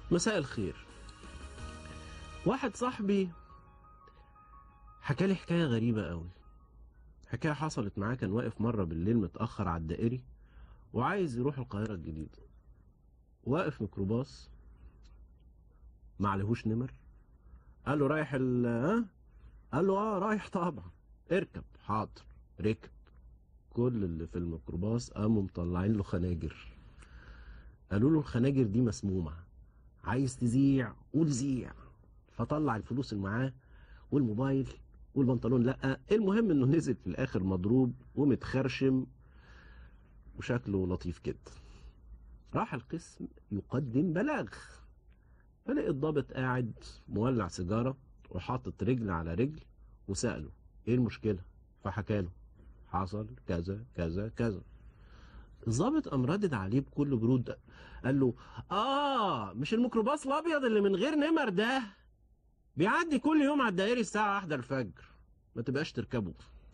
مساء الخير واحد صاحبي حكى لي حكاية غريبة قوي حكاية حصلت معاه كان واقف مرة بالليل متأخر على الدائري وعايز يروح القاهرة الجديدة واقف ميكروباص ما عليهوش نمر قال له رايح ال ها قال له اه رايح طبعا اركب حاضر ركب كل اللي في الميكروباص قاموا مطلعين له خناجر قالوا له الخناجر دي مسمومة عايز تذيع قول زيع فطلع الفلوس اللي معاه والموبايل والبنطلون لا المهم انه نزل في الاخر مضروب ومتخرشم وشكله لطيف جدا راح القسم يقدم بلاغ فلقي الضابط قاعد مولع سيجاره وحاطط رجل على رجل وسأله ايه المشكلة فحكى له حصل كذا كذا كذا الضابط قام ردد عليه بكل برود قال له اه مش الميكروباص الابيض اللي من غير نمر ده بيعدي كل يوم على الدائري الساعة واحدة الفجر ما تبقاش تركبه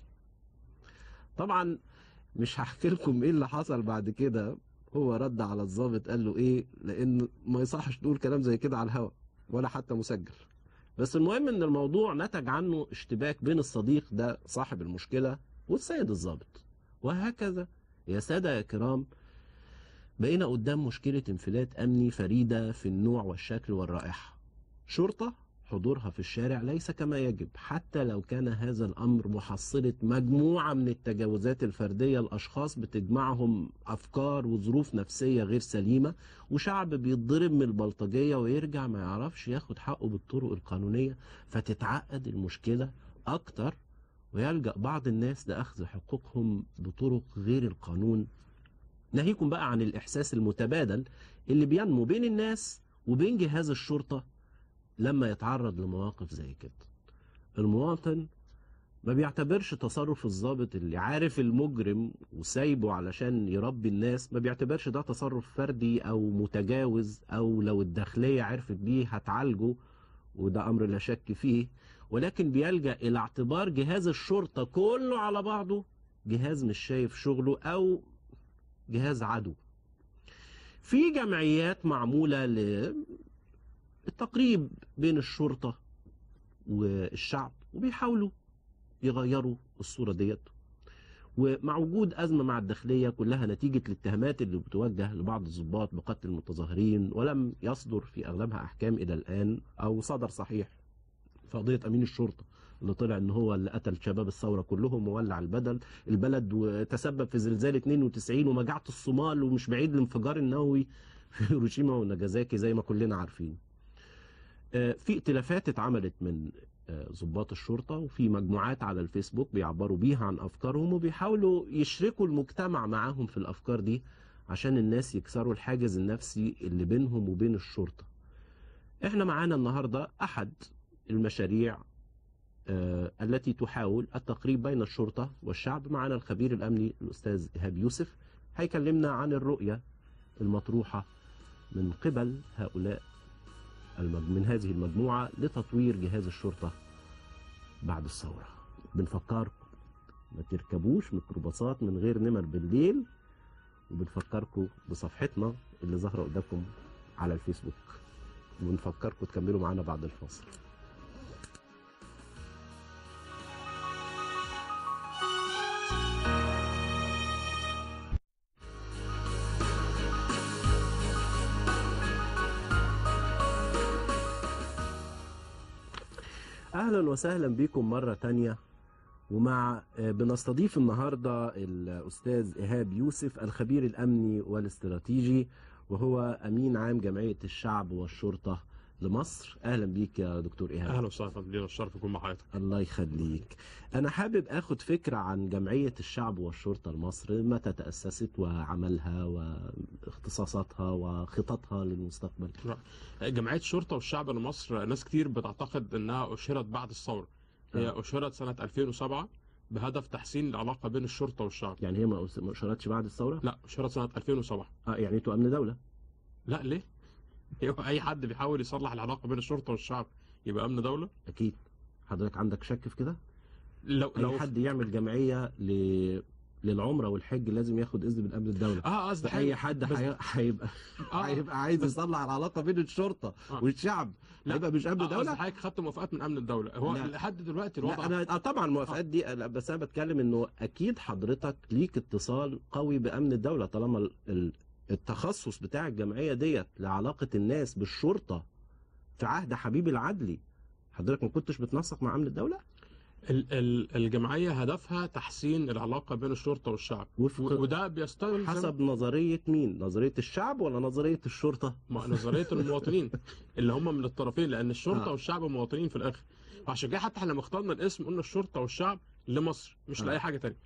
طبعا مش هحكي لكم ايه اللي حصل بعد كده هو رد على الضابط قال له ايه لان ما يصحش تقول كلام زي كده على الهوا ولا حتى مسجل بس المهم ان الموضوع نتج عنه اشتباك بين الصديق ده صاحب المشكلة والسيد الضابط وهكذا يا سادة يا كرام بقينا قدام مشكلة انفلات أمني فريدة في النوع والشكل والرائحة شرطة حضورها في الشارع ليس كما يجب حتى لو كان هذا الأمر محصلة مجموعة من التجاوزات الفردية الأشخاص بتجمعهم أفكار وظروف نفسية غير سليمة وشعب بيتضرب من البلطجية ويرجع ما يعرفش ياخد حقه بالطرق القانونية فتتعقد المشكلة أكتر ويلجأ بعض الناس لأخذ حقوقهم بطرق غير القانون ناهيكم بقى عن الإحساس المتبادل اللي بينمو بين الناس وبين جهاز الشرطة لما يتعرض لمواقف زي كده المواطن ما بيعتبرش تصرف الضابط اللي عارف المجرم وسايبه علشان يربي الناس ما بيعتبرش ده تصرف فردي او متجاوز او لو الداخلية عرفت بيه هتعالجه وده امر لا شك فيه ولكن بيلجأ الى اعتبار جهاز الشرطة كله على بعضه جهاز مش شايف شغله او جهاز عدو في جمعيات معمولة للتقريب بين الشرطة والشعب وبيحاولوا يغيروا الصورة ديت ومع وجود أزمة مع الداخلية كلها نتيجة الاتهامات اللي بتوجه لبعض الضباط بقتل المتظاهرين ولم يصدر في أغلبها أحكام إلى الآن أو صدر صحيح في قضية أمين الشرطة اللي طلع ان هو اللي قتل شباب الثوره كلهم وولع البدل البلد وتسبب في زلزال 92 ومجاعه الصومال ومش بعيد الانفجار النووي في هيروشيما وناجازاكي زي ما كلنا عارفين. في ائتلافات اتعملت من ضباط الشرطه وفي مجموعات على الفيسبوك بيعبروا بيها عن افكارهم وبيحاولوا يشركوا المجتمع معاهم في الافكار دي عشان الناس يكسروا الحاجز النفسي اللي بينهم وبين الشرطه. احنا معانا النهارده احد المشاريع التي تحاول التقريب بين الشرطة والشعب معنا الخبير الأمني الأستاذ إيهاب يوسف هيكلمنا عن الرؤية المطروحة من قبل هؤلاء من هذه المجموعة لتطوير جهاز الشرطة بعد الثورة بنفكركم ما تركبوش ميكروباصات من غير نمر بالليل وبنفكركم بصفحتنا اللي ظاهرة قدامكم على الفيسبوك وبنفكركم تكملوا معانا بعد الفاصل اهلا وسهلا بكم مرة تانية ومع بنستضيف النهاردة الاستاذ ايهاب يوسف الخبير الامني والاستراتيجي وهو امين عام جمعية الشعب والشرطة لمصر اهلا بيك يا دكتور ايهاب اهلا وسهلا لينا الشرف يكون مع حضرتك الله يخليك انا حابب اخد فكرة عن جمعية الشعب والشرطة لمصر متى تأسست وعملها واختصاصاتها وخططها للمستقبل جمعية الشرطة والشعب لمصر ناس كتير بتعتقد انها اشهرت بعد الثورة هي آه. اشهرت سنة 2007 بهدف تحسين العلاقة بين الشرطة والشعب يعني هي ما ما اشارتش بعد الثورة لا اشهرت سنة 2007 اه يعني انتوا امن دولة لا ليه هو اي حد بيحاول يصلح العلاقة بين الشرطة والشعب يبقى امن دولة اكيد حضرتك عندك شك في كده لو اي لو حد يعمل جمعية ل للعمره والحج لازم ياخد اذن من امن الدوله اه قصدي اي حد بس- هي- هيبقى آه، هيبقى عايز يصلح العلاقه بين الشرطه آه. والشعب لا. هيبقى مش امن آه، قصدي دوله حضرتك خدت موافقات من امن الدوله هو لا. لحد دلوقتي الوضع لا انا آه طبعا الموافقات دي أنا- بس انا بتكلم انه اكيد حضرتك ليك اتصال قوي بامن الدوله طالما ال- ال- التخصص بتاع الجمعيه ديت لعلاقه الناس بالشرطه في عهد حبيب العدلي حضرتك ما كنتش بتنسق مع امن الدوله ال- ال- الجمعيه هدفها تحسين العلاقه بين الشرطه والشعب و- وفق وده بيستلزم حسب نظريه مين نظريه الشعب ولا نظريه الشرطه ما- نظريه المواطنين اللي هم من الطرفين لان الشرطه آه. والشعب مواطنين في الاخر وعشان كده حتى احنا لما اخترنا الاسم قلنا الشرطه والشعب لمصر مش آه. لاي حاجه تانية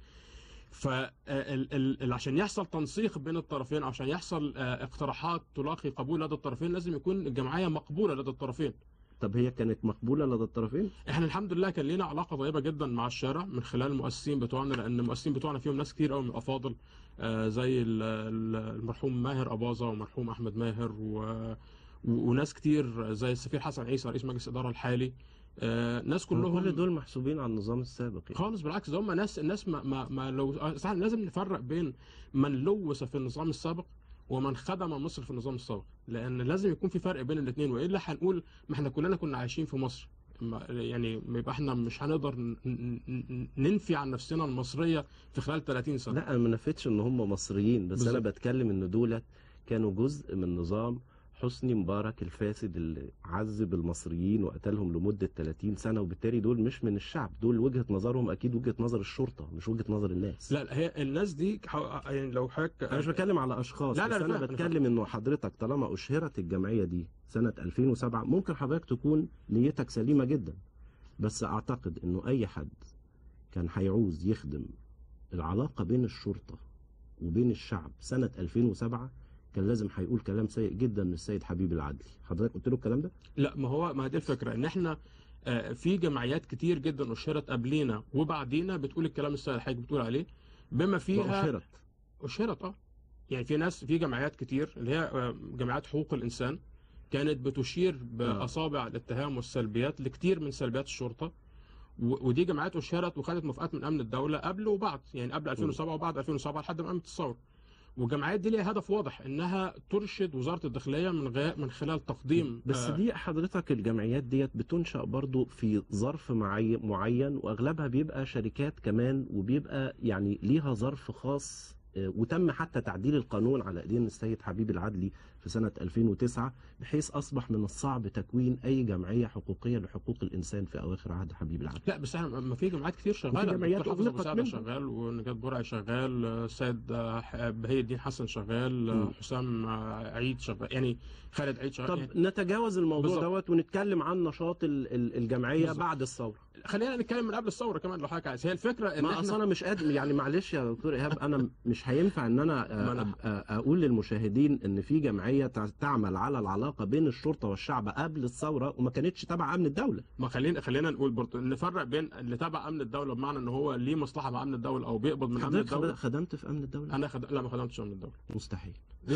فعشان يحصل تنسيق بين الطرفين أو عشان يحصل آه، اقتراحات تلاقي قبول لدى الطرفين لازم يكون الجمعيه مقبوله لدى الطرفين طب هي كانت مقبوله لدى الطرفين احنا الحمد لله كان لينا علاقه طيبه جدا مع الشارع من خلال المؤسسين بتوعنا لان المؤسسين بتوعنا فيهم ناس كتير قوي من الافاضل آه، زي ال- ال- المرحوم ماهر اباظه ومرحوم احمد ماهر و... و- وناس كتير زي السفير حسن عيسى رئيس مجلس الاداره الحالي آه، ناس كلهم كل كلهم دول محسوبين على النظام السابق يعني. خالص بالعكس ده هم ناس الناس ما, ما, ما لو صح لازم نفرق بين من لوث في النظام السابق ومن خدم مصر في النظام السابق لان لازم يكون في فرق بين الاثنين والا هنقول ما احنا كلنا كنا عايشين في مصر ما- يعني ما يبقى احنا مش هنقدر ن- ن- ن- ننفي عن نفسنا المصريه في خلال 30 سنه لا انا ما نفيتش ان هم مصريين بس انا بالظبط. بتكلم ان دولت كانوا جزء من نظام حسني مبارك الفاسد اللي عذب المصريين وقتلهم لمده 30 سنه وبالتالي دول مش من الشعب دول وجهه نظرهم اكيد وجهه نظر الشرطه مش وجهه نظر الناس لا لا، هي الناس دي ح- يعني لو حضرتك انا مش بتكلم على اشخاص لا، لا، بس أنا انا فاهم، أنا بتكلم انه حضرتك طالما اشهرت الجمعيه دي سنه 2007 ممكن حضرتك تكون نيتك سليمه جدا بس اعتقد انه اي حد كان هيعوز يخدم العلاقه بين الشرطه وبين الشعب سنه 2007 كان لازم هيقول كلام سيء جدا من السيد حبيب العدلي حضرتك قلت له الكلام ده لا ما هو ما دي الفكره ان احنا آه، في جمعيات كتير جدا اشهرت قبلينا وبعدينا بتقول الكلام السيء اللي حضرتك بتقول عليه بما فيها واشهرت اشهرت اه يعني في ناس في جمعيات كتير اللي هي آه، جمعيات حقوق الانسان كانت بتشير باصابع الاتهام والسلبيات لكتير من سلبيات الشرطه و- ودي جمعيات اشهرت وخدت موافقات من امن الدوله قبل وبعد يعني قبل 2007 وبعد 2007 لحد ما قامت الثوره والجمعيات دي ليها هدف واضح انها ترشد وزاره الداخليه من غير من خلال تقديم بس آه، دي حضرتك الجمعيات ديت بتنشأ برضو في ظرف معي- معين واغلبها بيبقى شركات كمان وبيبقى يعني ليها ظرف خاص آه، وتم حتى تعديل القانون على ايدين السيد حبيب العدلي في سنة 2009 بحيث اصبح من الصعب تكوين اي جمعية حقوقية لحقوق الانسان في اواخر عهد حبيب العدلي لا بس احنا ما في جمعيات كتير شغاله جمعيات الدكتور حافظ أغلقت أبو سعدة منهم. شغال ونجاة برعي شغال آه، السيد آه، ح- بهي الدين حسن شغال آه، مم. حسام آه، عيد شغال يعني خالد عيد شغال طب يعني نتجاوز الموضوع بالظبط. دوت ونتكلم عن نشاط ال- ال- الجمعية بالظبط. بعد الثورة خلينا نتكلم من قبل الثوره كمان لو حضرتك عايز هي الفكره ان ما احنا اصل انا مش قادر يعني معلش يا دكتور ايهاب انا مش هينفع ان انا ما آه، أنا- أبقى اقول للمشاهدين ان في جمعيه تع- تعمل على العلاقه بين الشرطه والشعب قبل الثوره وما كانتش تبع امن الدوله ما خلينا خلينا نقول برضه نفرق بين اللي تبع امن الدوله بمعنى ان هو ليه مصلحه مع امن الدوله او بيقبض من امن حضرتك خد- الدوله خدمت في امن الدوله انا خد... لا ما خدمتش امن الدوله مستحيل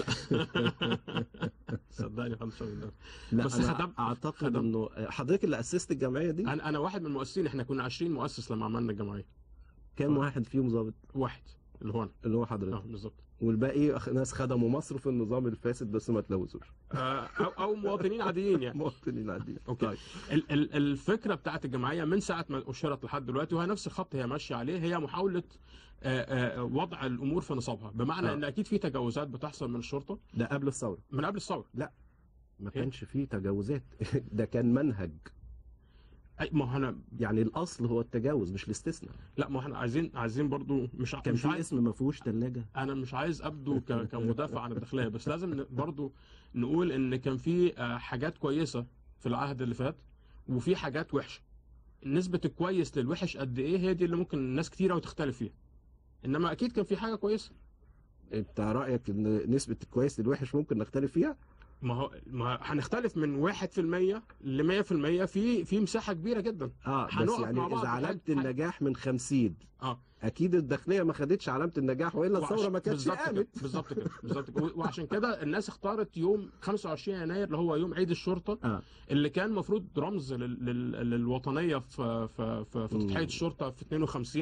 صدقني ما خدمتش امن الدوله لا بس انا خدمت- اعتقد خدمت. انه حضرتك اللي اسست الجمعيه دي انا انا واحد من المؤسسين احنا كنا 20 مؤسس لما عملنا الجمعيه كام واحد فيهم ضابط واحد اللي هو انا اللي هو اه حضرتك بالظبط والباقي أخ- ناس خدموا مصر في النظام الفاسد بس ما تلوثوش آه، او او مواطنين عاديين يعني مواطنين عاديين أوكي. طيب. ال- ال- الفكره بتاعت الجمعيه من ساعه ما اشرت لحد دلوقتي وهي نفس الخط هي ماشيه عليه هي محاوله آه، آه، وضع الامور في نصابها بمعنى آه. ان اكيد في تجاوزات بتحصل من الشرطه ده قبل الثوره من قبل الثوره ما كانش فيه تجاوزات ده كان منهج أي ما هو انا يعني الاصل هو التجاوز مش الاستثناء لا ما احنا عايزين عايزين برضو مش ع- كان مش في عايز اسم ما فيهوش ثلاجه انا مش عايز ابدو ك- كمدافع عن الداخليه بس لازم ن- برضو نقول ان كان في آه، حاجات كويسه في العهد اللي فات وفي حاجات وحشه نسبه الكويس للوحش قد ايه هي دي اللي ممكن ناس كتيره وتختلف فيها انما اكيد كان في حاجه كويسه انت رايك ان نسبه الكويس للوحش ممكن نختلف فيها ما هو ما هنختلف من 1% ل 100% في في مساحه كبيره جدا اه بس هنقف يعني مع بعض اذا في علامه حاجة- النجاح من 50 اه اكيد الداخليه ما خدتش علامه النجاح والا وعش- الثوره ما كانتش بالظبط كده قامت بالظبط كده بالظبط كده وعشان كده الناس اختارت يوم 25 يناير اللي هو يوم عيد الشرطه اه اللي كان المفروض رمز لل... لل... للوطنيه في في في, في مم. تضحيه الشرطه في 52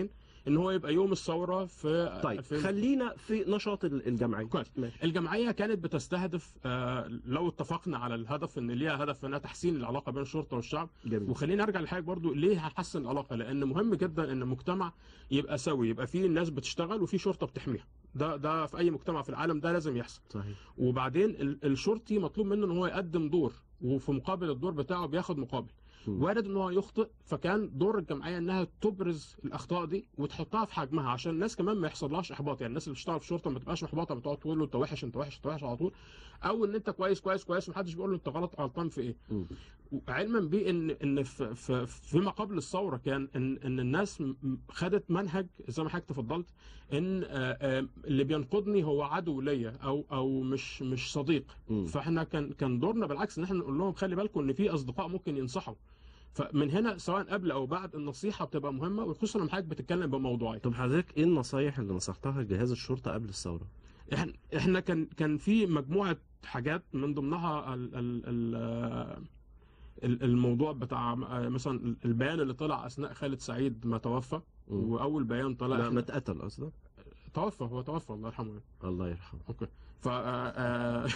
ان هو يبقى يوم الثوره في طيب 2000 خلينا في نشاط ال- الجمعيه كويس. ماشي. الجمعيه كانت بتستهدف آه، لو اتفقنا على الهدف ان ليها هدف انها تحسين العلاقه بين الشرطه والشعب جميل وخلينا ارجع لحاجه برضو ليه هحسن العلاقه لان مهم جدا ان المجتمع يبقى سوي يبقى فيه ناس بتشتغل وفي شرطه بتحميها ده ده في اي مجتمع في العالم ده لازم يحصل صحيح وبعدين ال- الشرطي مطلوب منه ان هو يقدم دور وفي مقابل الدور بتاعه بياخد مقابل مم. وارد ان هو يخطئ فكان دور الجمعيه انها تبرز الاخطاء دي وتحطها في حجمها عشان الناس كمان ما يحصلهاش احباط يعني الناس اللي بتشتغل في الشرطه ما تبقاش محبطه بتقعد تقول له انت وحش انت وحش انت وحش على طول او ان انت كويس كويس كويس محدش بيقول له انت غلط غلطان في ايه مم. علما بان ان في في فيما قبل الثوره كان ان ان الناس م- م- خدت منهج زي ما حضرتك تفضلت ان آه، آه، اللي بينقضني هو عدو ليا او او مش مش صديق مم. فاحنا كان كان دورنا بالعكس ان احنا نقول لهم خلي بالكم ان في اصدقاء ممكن ينصحوا فمن هنا سواء قبل او بعد النصيحه بتبقى مهمه وخصوصا لما حضرتك بتتكلم بموضوعيه طب حضرتك ايه النصايح اللي نصحتها لجهاز الشرطه قبل الثوره؟ احنا احنا كان كان في مجموعه حاجات من ضمنها ال ال ال آه، ال- الموضوع بتاع آه، مثلا البيان اللي طلع اثناء خالد سعيد ما توفى مم. واول بيان طلع لا إحنا- ما اتقتل اصلا توفى هو توفى الله يرحمه يعني. الله يرحمه اوكي ف آه،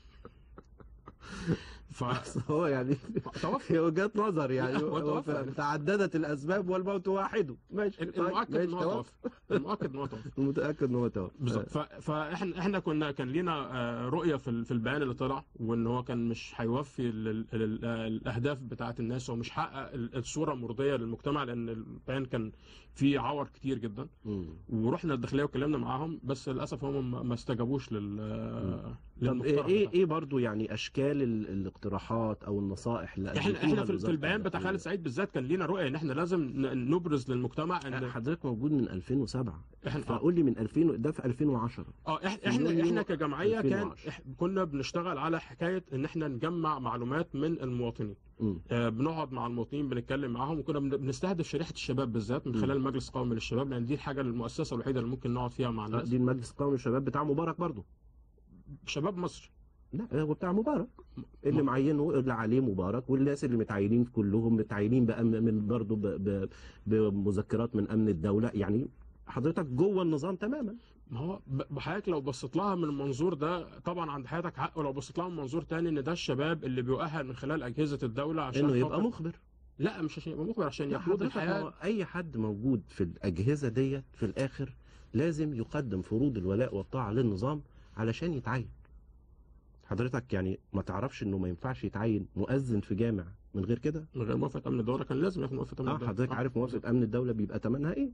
ف هو يعني توفى هي وجهات نظر يعني لا، هو هو توفى. تعددت الاسباب والموت واحد ماشي طيب، المؤكد ماشي، ان هو توفى المؤكد ان هو توفى متاكد ان هو توفى بالظبط ف- فاحنا احنا كنا كان لينا آه، رؤيه في ال- في البيان اللي طلع وان هو كان مش هيوفي ال- ال- ال- الاهداف بتاعه الناس ومش حقق ال- الصوره المرضيه للمجتمع لان البيان كان فيه عور كتير جدا مم. ورحنا الداخليه وكلمنا معاهم بس للاسف هم ما- ما استجابوش لل طب للمقترح ايه بتاعهم. ايه برضو يعني اشكال ال- الاقتراحات او النصائح اللي احنا قدمتوها احنا في, في لوزارة البيان بتاع الداخلية؟ خالد سعيد بالذات كان لينا رؤيه ان احنا لازم ن- نبرز للمجتمع ان حضرتك موجود من 2007 احنا فقول لي من 2000 ده في 2010 اه إح- في احنا يونيو احنا كجمعيه كان 2010. إح- كنا بنشتغل على حكايه ان احنا نجمع معلومات من المواطنين مم. آه، بنقعد مع المواطنين بنتكلم معاهم وكنا بن- بنستهدف شريحه الشباب بالذات من م. خلال المجلس القومي للشباب لان دي الحاجه المؤسسه الوحيده اللي ممكن نقعد فيها مع آه، الناس دي المجلس القومي للشباب بتاع مبارك برضو شباب مصر لا هو بتاع مبارك اللي م- معينه اللي عليه مبارك والناس اللي متعينين كلهم متعينين بأمن من برضه ب- ب- بمذكرات من امن الدوله يعني حضرتك جوه النظام تماما ما هو ب- بحضرتك لو بصيت لها من المنظور ده طبعا عند حضرتك حق ولو بصيت لها من منظور تاني ان ده الشباب اللي بيؤهل من خلال اجهزه الدوله عشان انه يبقى خاطر- مخبر لا مش عشان يبقى مخبر عشان لا يقود حضرتك الحياه هو اي حد موجود في الاجهزه ديت في الاخر لازم يقدم فروض الولاء والطاعه للنظام علشان يتعين حضرتك يعني ما تعرفش انه ما ينفعش يتعين مؤذن في جامع من غير كده من غير موافقه امن الدوله كان لازم ياخد موافقه امن اه الدوله حضرتك عارف موافقه امن الدوله بيبقى ثمنها ايه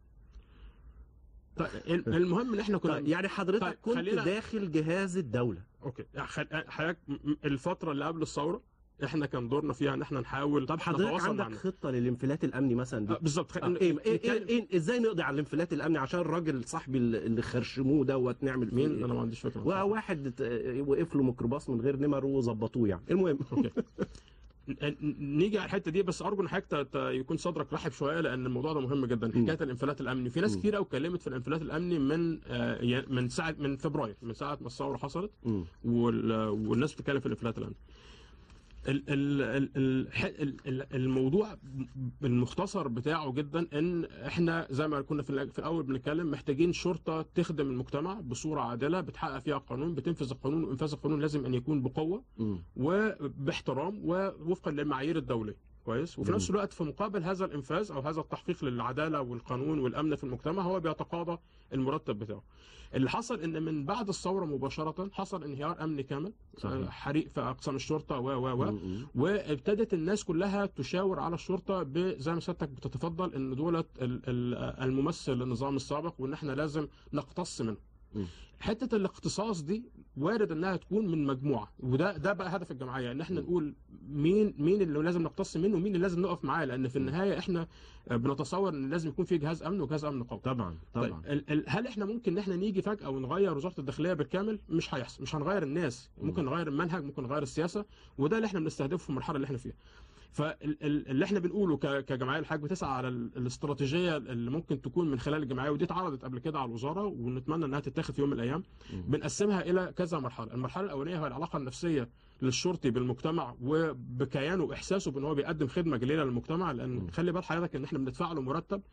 طيب المهم ان احنا كنا طيب يعني حضرتك طيب، كنت خلينا- داخل جهاز الدوله اوكي يعني خل- حضرتك م- م- الفتره اللي قبل الثوره احنا كان دورنا فيها ان احنا نحاول طب حضرتك نتواصل مع عندك الناس. خطه للانفلات الامني مثلا دي آه، بالظبط خ- آه، إيه إيه إيه نتكلم- إيه ازاي نقضي على الانفلات الامني عشان الراجل صاحبي اللي اللي خرشموه دوت نعمل فيه مين إيه؟ انا ما عنديش فكره وواحد ت- وقف له ميكروباص من غير نمر وظبطوه يعني المهم اوكي ن- ن- نيجي على الحته دي بس ارجو ان حضرتك ت- ت- يكون صدرك رحب شويه لان الموضوع ده مهم جدا حكايه الانفلات الامني في ناس مم. كتير قوي اتكلمت في الانفلات الامني من آه، ي- من ساعه من فبراير من ساعه ما الثوره حصلت مم. وال- والناس بتتكلم في الانفلات الامني ال- ال- ال- ال- ح- ال- ال- الموضوع المختصر بتاعه جدا ان احنا زي ما كنا في الأ- في الاول بنتكلم محتاجين شرطه تخدم المجتمع بصوره عادله بتحقق فيها القانون بتنفذ القانون وانفاذ القانون لازم ان يكون بقوه مم. وباحترام ووفقا للمعايير الدوليه كويس وفي جميل. نفس الوقت في مقابل هذا الانفاذ او هذا التحقيق للعداله والقانون والامن في المجتمع هو بيتقاضى المرتب بتاعه اللي حصل ان من بعد الثوره مباشره حصل انهيار امني كامل صحيح. آه، حريق في اقسام الشرطه و و و مم. وابتدت الناس كلها تشاور على الشرطه ب- زي ما سيادتك بتتفضل ان دولت ال- ال- الممثل للنظام السابق وان احنا لازم نقتص منه مم. حته الاختصاص دي وارد انها تكون من مجموعه وده ده بقى هدف الجمعيه ان احنا نقول مين مين اللي لازم نقتص منه ومين اللي لازم نقف معاه لان في النهايه احنا بنتصور ان لازم يكون في جهاز امن وجهاز امن قوي طبعا طبعا طيب ال- ال- هل احنا ممكن ان احنا نيجي فجاه ونغير وزاره الداخليه بالكامل مش هيحصل مش هنغير الناس ممكن نغير المنهج ممكن نغير السياسه وده اللي احنا بنستهدفه في المرحله اللي احنا فيها فاللي احنا بنقوله ك- كجمعيه الحاج بتسعى على ال- الاستراتيجيه اللي ممكن تكون من خلال الجمعيه ودي اتعرضت قبل كده على الوزاره ونتمنى انها تتاخد في يوم من الايام مم. بنقسمها الى كذا مرحله المرحله الاولانيه هي العلاقه النفسيه للشرطي بالمجتمع وبكيانه واحساسه بان هو بيقدم خدمه جليله للمجتمع لان مم. خلي بال حضرتك ان احنا بندفع له مرتب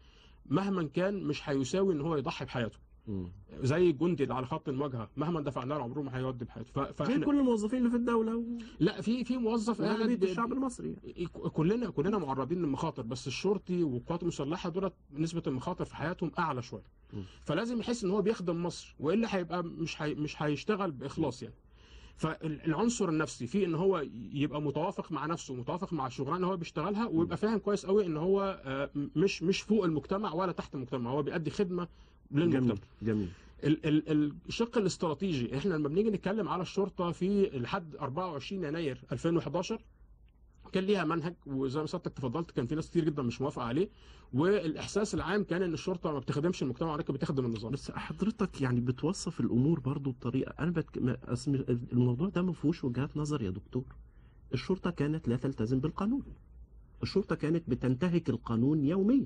مهما كان مش هيساوي ان هو يضحي بحياته مم. زي الجندي اللي على خط المواجهه مهما دفعنا له عمره ما هيودي بحياته ف... زي فاحنا كل الموظفين اللي في الدوله و- لا في في موظف قاعد وغالبيه ب- الشعب المصري كلنا كلنا معرضين للمخاطر بس الشرطي والقوات المسلحه دولت نسبه المخاطر في حياتهم اعلى شويه م. فلازم يحس ان هو بيخدم مصر والا هيبقى مش هي مش هيشتغل باخلاص يعني فالعنصر النفسي في ان هو يبقى متوافق مع نفسه متوافق مع الشغلانه اللي هو بيشتغلها ويبقى فاهم كويس قوي ان هو آه، مش مش فوق المجتمع ولا تحت المجتمع هو بيأدي خدمه للمجتمع جميل جميل ال- ال- الشق الاستراتيجي احنا لما بنيجي نتكلم على الشرطه في لحد 24 يناير 2011 كان ليها منهج وزي ما سيادتك تفضلت كان في ناس كتير جدا مش موافقه عليه والاحساس العام كان ان الشرطه ما بتخدمش المجتمع ولكن بتخدم النظام بس حضرتك يعني بتوصف الامور برضو بطريقه انا بتك... ما- أصل الموضوع ده ما فيهوش وجهات نظر يا دكتور الشرطه كانت لا تلتزم بالقانون الشرطه كانت بتنتهك القانون يوميا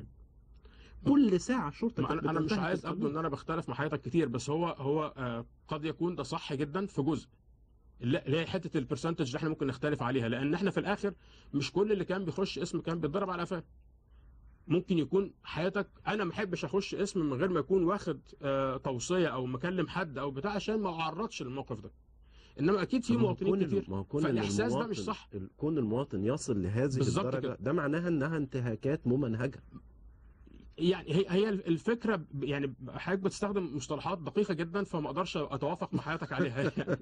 كل ساعه الشرطه ما كانت انا انا مش بتنتهك عايز القانون. ابدو ان انا بختلف مع حضرتك كتير بس هو هو آه، قد يكون ده صح جدا في جزء لا اللي هي حته البرسنتج اللي احنا ممكن نختلف عليها لان احنا في الاخر مش كل اللي كان بيخش اسم كان بيتضرب على قفاه ممكن يكون حياتك انا ما احبش اخش اسم من غير ما يكون واخد آه، توصيه او مكلم حد او بتاع عشان ما اعرضش للموقف ده انما اكيد في ما هو مواطنين كون كتير ال- ما هو كون إن فالإحساس ده مش المواطن- صح. ال- كون المواطن يصل لهذه بالظبط الدرجه كده. ده معناها انها انتهاكات ممنهجه يعني هي هي الفكره ب- يعني حضرتك بتستخدم مصطلحات دقيقه جدا فما اقدرش اتوافق مع حياتك عليها يعني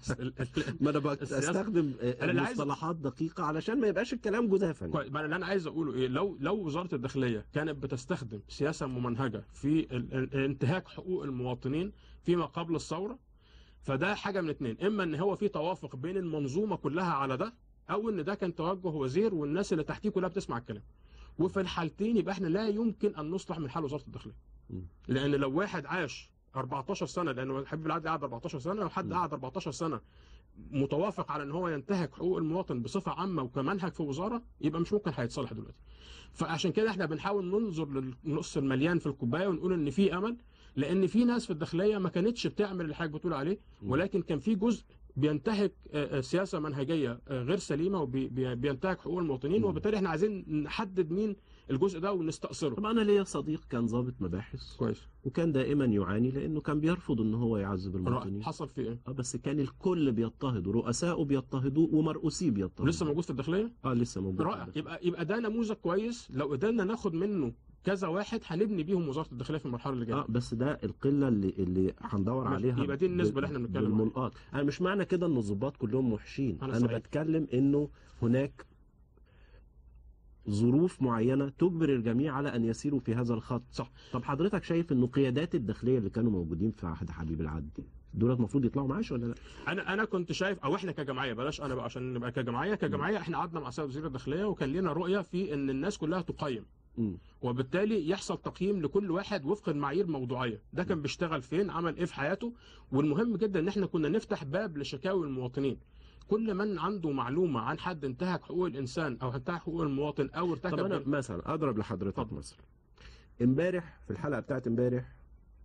ما انا السياسة- بستخدم أنا اللي عايز- مصطلحات دقيقه علشان ما يبقاش الكلام جزافا كويس ما اللي انا عايز اقوله ايه لو لو وزاره الداخليه كانت بتستخدم سياسه ممنهجه في ال- ال- انتهاك حقوق المواطنين فيما قبل الثوره فده حاجه من اتنين اما ان هو في توافق بين المنظومه كلها على ده او ان ده كان توجه وزير والناس اللي تحتيه كلها بتسمع الكلام وفي الحالتين يبقى احنا لا يمكن ان نصلح من حال وزاره الداخليه م. لان لو واحد عاش 14 سنه لانه حبيب العدل قعد 14 سنه لو حد م. قعد 14 سنه متوافق على ان هو ينتهك حقوق المواطن بصفه عامه وكمنهج في وزاره يبقى مش ممكن هيتصلح دلوقتي فعشان كده احنا بنحاول ننظر للنص المليان في الكوبايه ونقول ان في امل لان في ناس في الداخليه ما كانتش بتعمل اللي حضرتك بتقول عليه م. ولكن كان في جزء بينتهك آه، آه، سياسه منهجيه آه، غير سليمه وبينتهك حقوق المواطنين م. وبالتالي احنا عايزين نحدد مين الجزء ده ونستأصله طبعا انا ليا صديق كان ضابط مباحث كويس وكان دائما يعاني لانه كان بيرفض ان هو يعذب المواطنين حصل في ايه؟ اه بس كان الكل بيضطهده رؤسائه بيضطهدوه ومرؤوسيه بيضطهدوه لسه موجود في الداخليه؟ اه لسه موجود رائع يبقى يبقى ده نموذج كويس لو قدرنا ناخد منه كذا واحد هنبني بيهم وزاره الداخليه في المرحله اللي جايه اه بس ده القله اللي اللي هندور ماشي. عليها يبقى دي النسبة اللي احنا بنتكلم عليها. بالملقاط انا مش معنى كده ان الضباط كلهم وحشين أنا انا صحيح. بتكلم انه هناك ظروف معينه تجبر الجميع على ان يسيروا في هذا الخط صح طب حضرتك شايف انه قيادات الداخليه اللي كانوا موجودين في عهد حبيب العدل دول المفروض يطلعوا معاش ولا لا انا انا كنت شايف او احنا كجمعيه بلاش انا بقى عشان نبقى كجمعيه كجمعيه احنا قعدنا مع سيد وزير الداخليه وكان لنا رؤيه في ان الناس كلها تقيم مم. وبالتالي يحصل تقييم لكل واحد وفق المعايير موضوعيه ده كان بيشتغل فين عمل ايه في حياته والمهم جدا ان احنا كنا نفتح باب لشكاوي المواطنين كل من عنده معلومه عن حد انتهك حقوق الانسان او انتهك حقوق المواطن او ارتكب طب انا جريمة- مثلا اضرب لحضرتك اتفضل. مثلا امبارح في الحلقه بتاعت امبارح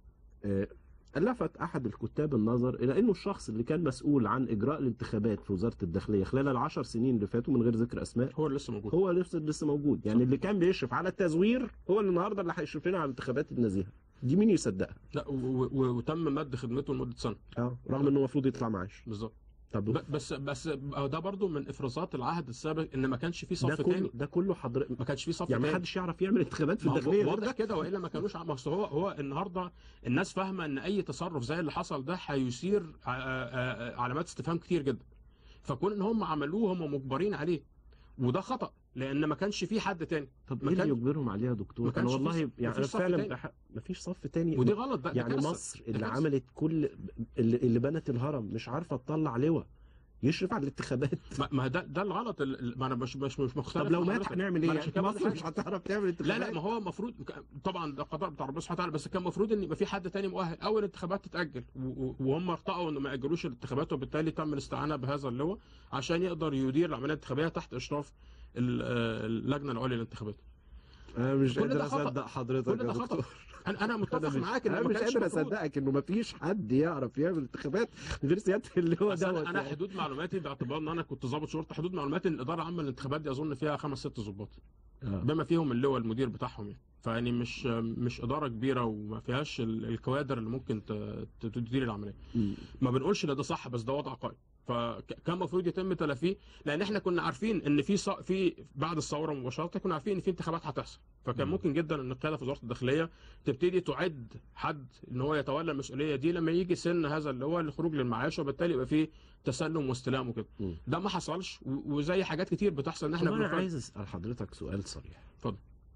آه، لفت احد الكتاب النظر الى انه الشخص اللي كان مسؤول عن اجراء الانتخابات في وزاره الداخليه خلال العشر سنين اللي فاتوا من غير ذكر اسماء هو اللي لسه موجود هو لسه لسه موجود يعني اللي كان بيشرف على التزوير هو اللي النهارده اللي هيشرف لنا على الانتخابات النزيهه دي مين يصدقها لا و- و- وتم مد خدمته لمده سنه اه رغم انه المفروض يطلع معاش بالظبط طب ب- بس بس ده برضو من افرازات العهد السابق ان ما كانش في ده صف كله تاني ده كله حضرتك ما كانش في صف يعني ما تاني حدش يعرف يعمل انتخابات في ما هو الداخليه غير واضح ده كده والا ما كانوش عم- بس هو هو النهارده الناس فاهمه ان اي تصرف زي اللي حصل ده هيثير ع- ع- علامات استفهام كتير جدا فكون ان هم عملوه هم مجبرين عليه وده خطا لان ما كانش في حد تاني طب ما ايه اللي كان- يجبرهم عليها يا ما دكتور انا كانش في والله صف- يعني مفيش انا صف فعلا تاني. بح... مفيش صف تاني ودي غلط ده ده يعني كارثة. مصر ده اللي كارثة. عملت كل اللي, اللي بنت الهرم مش عارفه تطلع لواء يشرف على الانتخابات ما- ما ده ده الغلط ال- ال- ما انا مش مش مش مختلف طب لو مع مات حضرتك. هنعمل ما ايه أنا يعني عشان كده بقول مصر لك مش هتعرف تعمل لا انتخابات لا ما هو المفروض طبعا ده قضاء بتاع ربنا سبحانه وتعالى بس كان المفروض ان يبقى في حد تاني مؤهل او الانتخابات تتاجل و- و- وهم اخطاوا انه ما اجلوش الانتخابات وبالتالي تم الاستعانه بهذا اللواء عشان يقدر يدير العمليه الانتخابيه تحت اشراف ال- آه، اللجنه العليا للانتخابات انا مش كل ده قادر خطأ. اصدق حضرتك كل ده يا خطأ. دكتور انا انا انا متفق مش معاك ان انا ما مش كانش قادر المفروض اصدقك انه مفيش حد يعرف يعمل انتخابات غير سياده اللي هو بس انا دوت انا يعني. حدود معلوماتي باعتبار ان انا كنت ضابط شرطه حدود معلوماتي ان الاداره العامه للانتخابات دي اظن فيها خمس ست ضباط آه. بما فيهم اللواء المدير بتاعهم يعني فيعني مش مش اداره كبيره وما فيهاش ال- الكوادر اللي ممكن ت- ت- تدير العمليه مم. ما بنقولش ان ده صح بس ده وضع قائم فكان المفروض يتم تلافيه لان احنا كنا عارفين ان في ص... في بعد الثوره مباشره كنا عارفين ان في انتخابات هتحصل فكان مم. ممكن جدا ان القياده في وزاره الداخليه تبتدي تعد حد ان هو يتولى المسؤوليه دي لما يجي سن هذا اللي هو الخروج للمعاش وبالتالي يبقى فيه تسلم واستلام وكده مم. ده ما حصلش و... وزي حاجات كتير بتحصل ان احنا طب انا بنفرق- عايز اسال حضرتك سؤال صريح اتفضل.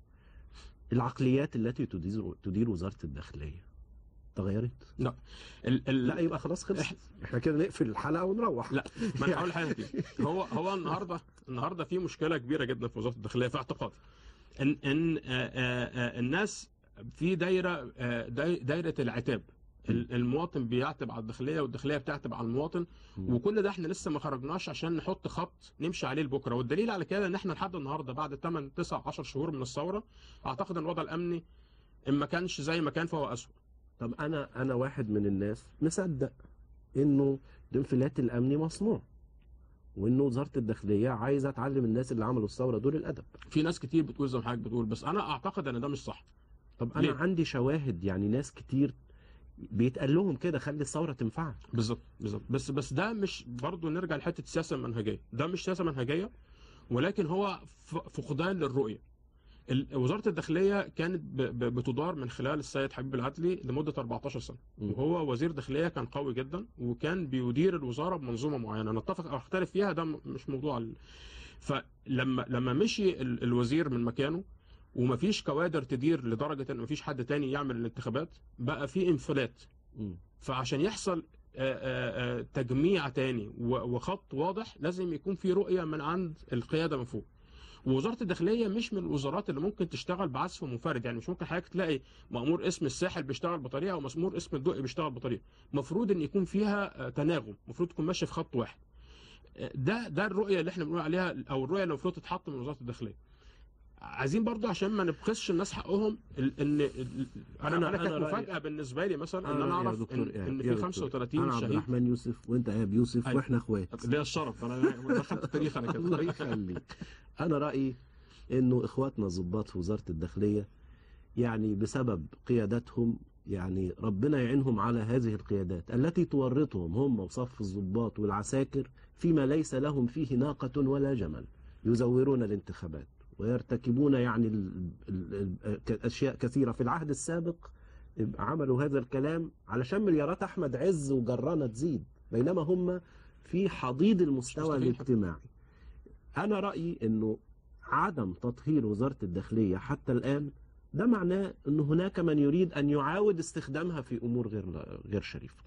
العقليات التي تدير تدير وزاره الداخليه تغيرت؟ ال... ال... لا يبقى خلاص خلص احنا كده نقفل الحلقه ونروح لا ما انا هقول حاجه كتير. هو هو النهارده النهارده في مشكله كبيره جدا في وزاره الداخليه في اعتقادي ان ان آه، آه، آه، الناس في دايره آه، داي- دايره العتاب ال- المواطن بيعتب على الداخليه والداخليه بتعتب على المواطن مم. وكل ده احنا لسه ما خرجناش عشان نحط خط نمشي عليه لبكره والدليل على كده ان احنا لحد النهارده بعد 8 9 10 شهور من الثوره اعتقد ان الوضع الامني ان ما كانش زي ما كان فهو اسوء طب انا انا واحد من الناس مصدق انه الانفلات الامني مصنوع وانه وزاره الداخليه عايزه تعلم الناس اللي عملوا الثوره دول الادب في ناس كتير بتقول زي ما حضرتك بتقول بس انا اعتقد ان ده مش صح طب انا ليه؟ عندي شواهد يعني ناس كتير بيتقال لهم كده خلي الثوره تنفعك بالظبط بالظبط بس بس ده مش برضه نرجع لحته السياسه المنهجيه ده مش سياسه منهجيه ولكن هو ف- فقدان للرؤيه ال- وزاره الداخليه كانت ب- ب- بتدار من خلال السيد حبيب العدلي لمده 14 سنه مم. وهو وزير داخليه كان قوي جدا وكان بيدير الوزاره بمنظومه معينه نتفق او اختلف فيها ده م- مش موضوع ال... فلما لما مشي ال- الوزير من مكانه ومفيش كوادر تدير لدرجه ان مفيش حد تاني يعمل الانتخابات بقى في انفلات مم. فعشان يحصل آه، آه، آه، تجميع تاني و- وخط واضح لازم يكون في رؤيه من عند القياده من فوق ووزاره الداخليه مش من الوزارات اللي ممكن تشتغل بعزف منفرد يعني مش ممكن حضرتك تلاقي مأمور اسم الساحل بيشتغل بطريقه ومأمور اسم الدقي بيشتغل بطريقه المفروض ان يكون فيها آه، تناغم المفروض تكون ماشيه في خط واحد آه، ده ده الرؤيه اللي احنا بنقول عليها او الرؤيه اللي المفروض تتحط من وزاره الداخليه عايزين برضو عشان ما نبخسش الناس حقهم ال- ان ال- انا أنا- انا كانت أنا رأيي- مفاجاه بالنسبه لي مثلا ان أنا انا رأيي يا اعرف دكتور ان, إيهاب، إن يا في دكتور. 35 انا عبد شهيد الرحمن يوسف وانت ايهاب يوسف أيوة. واحنا اخوات ليا الشرف انا دخلت التاريخ انا الله كده يخليك انا رايي انه اخواتنا الضباط في وزاره الداخليه يعني بسبب قياداتهم يعني ربنا يعينهم على هذه القيادات التي تورطهم هم وصف الضباط والعساكر فيما ليس لهم فيه ناقة ولا جمل يزورون الانتخابات ويرتكبون يعني ال- ال- ال- أشياء كثيرة في العهد السابق عملوا هذا الكلام علشان مليارات أحمد عز وجرانة تزيد بينما هم في حضيض المستوى مستحيل. الاجتماعي أنا رأيي أنه عدم تطهير وزارة الداخلية حتى الآن ده معناه أن هناك من يريد أن يعاود استخدامها في أمور غير غير شريفة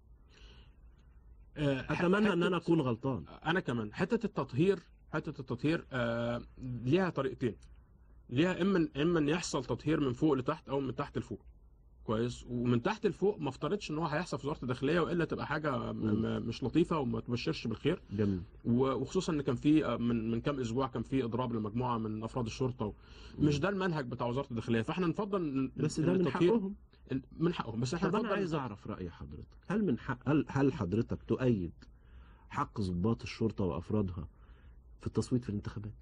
آه، أتمنى أن حتة- أنا أكون غلطان انا كمان حته التطهير حته التطهير آه ليها طريقتين ليها اما اما ان يحصل تطهير من فوق لتحت او من تحت لفوق كويس ومن تحت لفوق ما افترضش ان هو هيحصل في وزاره الداخليه والا تبقى حاجه م- م- مش لطيفه وما تبشرش بالخير جميل و- وخصوصا ان كان في آه، من من كام اسبوع كان في اضراب لمجموعه من افراد الشرطه و- مش ده المنهج بتاع وزاره الداخليه فاحنا نفضل إن- بس إن ده من التطهير- حقهم من حقهم بس احنا طب أنا نفضل عايز أعرف رأي حضرتك هل من حق هل, هل حضرتك تؤيد حق ضباط الشرطة وأفرادها في التصويت في الانتخابات؟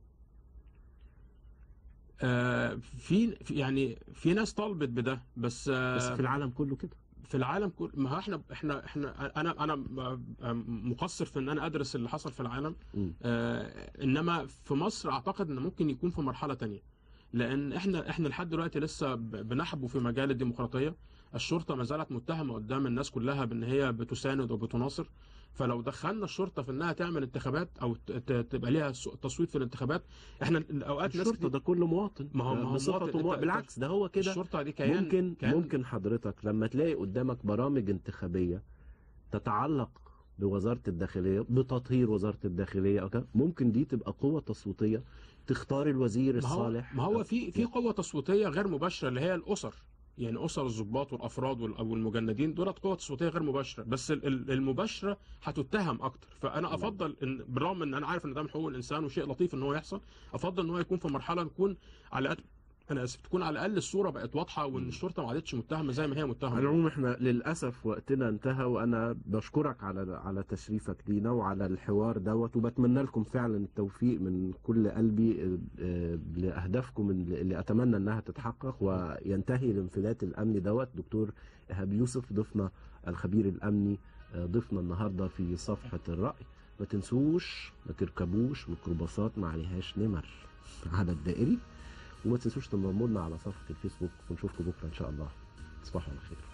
آه، في في- يعني في ناس طالبت بده بس آه، بس في العالم كله كده في العالم كله ما هو احنا احنا احنا انا انا مقصر في ان انا ادرس اللي حصل في العالم مم. آه انما في مصر اعتقد ان ممكن يكون في مرحله تانية لان احنا احنا لحد دلوقتي لسه ب- بنحبو في مجال الديمقراطيه الشرطه ما زالت متهمه قدام الناس كلها بان هي بتساند وبتناصر فلو دخلنا الشرطه في انها تعمل انتخابات او ت- ت- تبقى ليها س- تصويت في الانتخابات احنا الاوقات ناس الشرطة كتير- ده كله مواطن ما هو- ما هو بصفته مواطن. مواطن أنت- بالعكس ده هو كده الشرطه دي كيان ممكن كيان ممكن حضرتك لما تلاقي قدامك برامج انتخابية تتعلق بوزارة الداخلية بتطهير وزارة الداخلية أو كده ممكن دي تبقى قوة تصويتية تختار الوزير ما هو الصالح ما هو في في قوه تصويتيه غير مباشره اللي هي الاسر يعني اسر الضباط والافراد وال- والمجندين دولت قوه تصويتيه غير مباشره بس ال- ال- المباشره هتتهم اكتر فانا افضل ان بالرغم ان انا عارف ان ده من حقوق الانسان وشيء لطيف ان هو يحصل افضل ان هو يكون في مرحله نكون على قد انا اسف تكون على الاقل الصوره بقت واضحه وان الشرطه ما عادتش متهمه زي ما هي على متهمه العموم احنا للاسف وقتنا انتهى وانا بشكرك على على تشريفك لينا وعلى الحوار دوت وبتمنى لكم فعلا التوفيق من كل قلبي اه، اه، لاهدافكم اللي اللي اتمنى انها تتحقق وينتهي الانفلات الامني دوت دكتور ايهاب يوسف ضيفنا الخبير الامني اه، ضيفنا النهارده في صفحه الراي ما تنسوش ما تركبوش ميكروباصات ما عليهاش نمر على الدائري وما تنسوش تنضموا لنا على صفحه الفيسبوك ونشوفكم بكره ان شاء الله تصبحوا على خير